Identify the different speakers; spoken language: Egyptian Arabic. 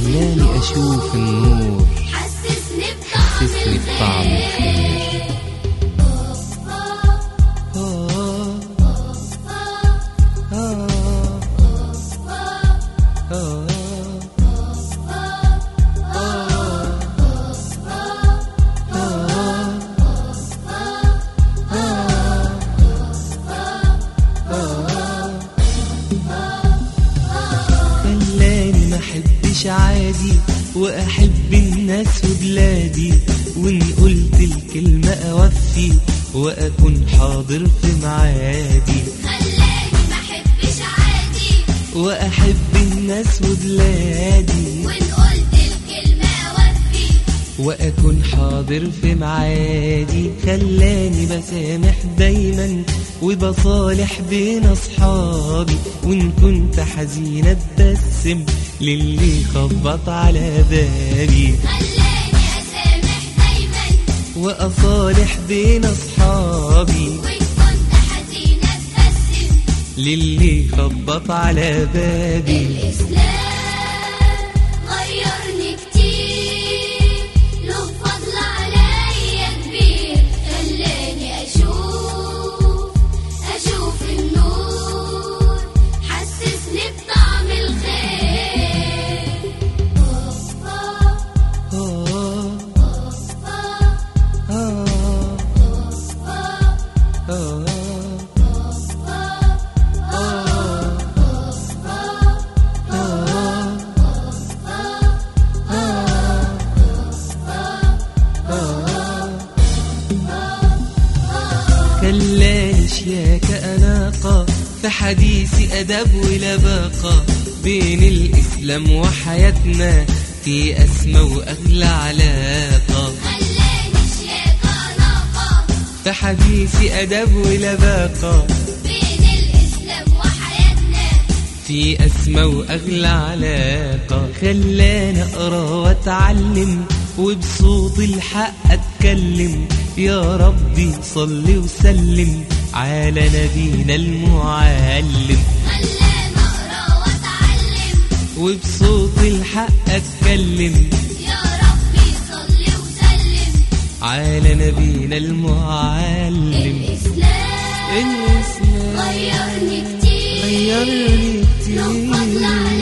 Speaker 1: خلاني أشوف النور
Speaker 2: حسسني
Speaker 1: حسسني
Speaker 2: بطعم
Speaker 1: بطعم
Speaker 2: الخير
Speaker 1: الخير خلاني ما احبش عادي واحب الناس وبلادي وان قلت الكلمة اوفي واكون حاضر في معادي
Speaker 2: خلاني ما احبش عادي
Speaker 1: واحب الناس وبلادي
Speaker 2: وان قلت الكلمة اوفي
Speaker 1: واكون حاضر في معادي خلاني بسامح دايما وبصالح بين اصحابي وان كنت حزين ابتسم للي خبط على بابي
Speaker 2: خلاني اسامح دايما
Speaker 1: واصالح بين اصحابي
Speaker 2: وان كنت حزينة ابتسم
Speaker 1: للي خبط على بابي
Speaker 2: الإسلام غيرني كتير له فضل عليا كبير خلاني أشوف أشوف النور حسسني بطعم الخير
Speaker 1: آه آه آه خلاني شياك أناقة في حديث أدب ولباقة بين الإسلام وحياتنا في أسمى وأغلى علاقة
Speaker 2: خلاني شياكة ناقة
Speaker 1: في حديث أدب ولباقة
Speaker 2: بين الإسلام وحياتنا
Speaker 1: في أسمى وأغلى علاقة خلاني أقرأ وأتعلم وبصوت الحق أتكلم يا ربي صل وسلم على نبينا المعلم
Speaker 2: خلاني أقرأ وأتعلم
Speaker 1: وبصوت الحق أتكلم
Speaker 2: يا ربي صل وسلم
Speaker 1: على نبينا المعلم
Speaker 2: الإسلام
Speaker 1: الإسلام
Speaker 2: غيرني كتير
Speaker 1: غيرني
Speaker 2: له فضل
Speaker 1: كتير